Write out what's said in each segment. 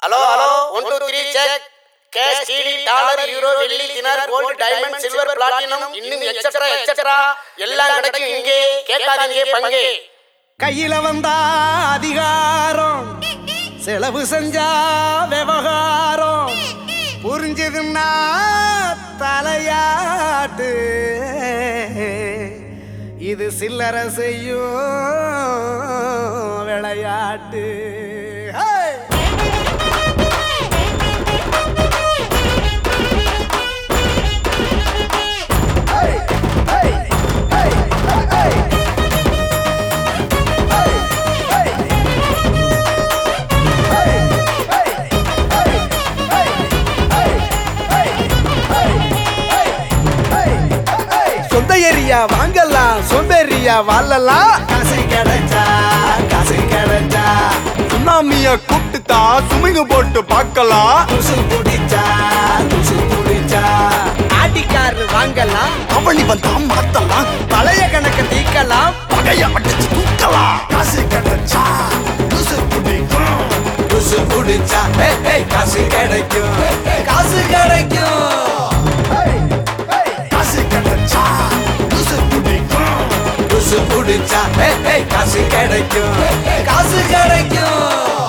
Hello hello one two three cheque cash CD dollar euro வெள்ளி dinar gold diamond silver platinum இன்னும் etcetera etcetera எல்லாம் கிடைக்கும் இங்கே கேட்காதீங்க பங்கே கையில வந்தா அதிகாரம் செலவு செஞ்சா விவகாரம் புரிஞ்சதுன்னா தலையாட்டு இது சில்லற செய்யும் விளையாட்டு ஹே! சொந்த ஏரியா வாங்கலாம் சோம்பேறியா வாழலாம் காசு கிடைச்சா காசு கிடைச்சா சுனாமிய கூப்பிட்டுதா சுமிங்க போட்டு பார்க்கலாம் துசு குடிச்சா துசு குடிச்சா ஆட்டிக்காரு வாங்கலாம் அவனி வந்தா மாத்தலாம் பழைய கணக்க தீக்கலாம் பகைய அடிச்சு தூக்கலாம் காசு கிடைச்சா லூசு பிடிக்கும் துசு குடிச்சா ஏய், ஏய், காசு கிடைக்கும் காசு கிடைக்கும் காசு கிடைச்சா லூசு பிடிக்கும் துசு குடிச்சா ஏய், ஏய், காசு கிடைக்கும் காசு கிடைக்கும்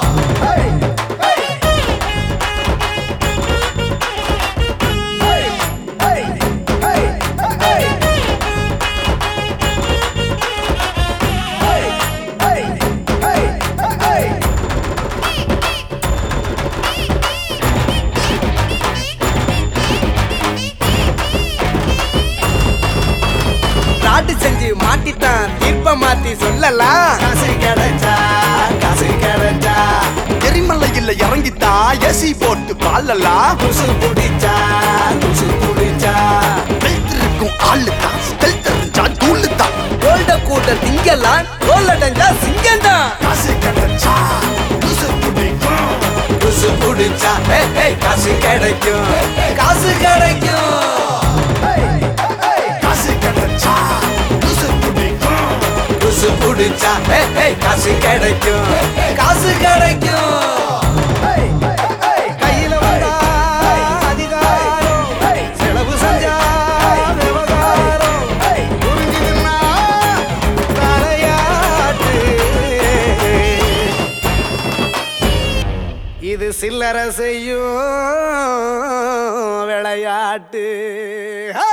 நாட்டு செஞ்சு மாட்டித்தான் தீர்ப்ப மாத்தி சொல்லலாம் காசு கிடைச்சா காசு கிடைச்சா எரிமலையில் இறங்கித்தா ஏசி போட்டு பாலலாம் துசு குடிச்சா துசு குடிச்சா வைத்திருக்கும் ஆளு தான் ஸ்டெல் தெரிஞ்சா தூளு தான் கோல்ட கூட்ட திங்கலாம் கோல் அடைஞ்சா சிங்கம் தான் காசு கிடைச்சா லூசு பிடிக்கும் துசு குடிச்சா ஏய், ஏய், காசு கிடைக்கும் காசு கிடைக்கும் காசு கிடைச்சா லூசு பிடிக்கும் துசு குடிச்சா ஏய், ஏய், காசு கிடைக்கும் காசு கிடைக்கும் கையில வந்தா அதிகாரம் செலவு செஞ்சா விவகாரம் புரிஞ்சுதுன்னா தலையாட்டு இது சில்லற செய்யும் விளையாட்டு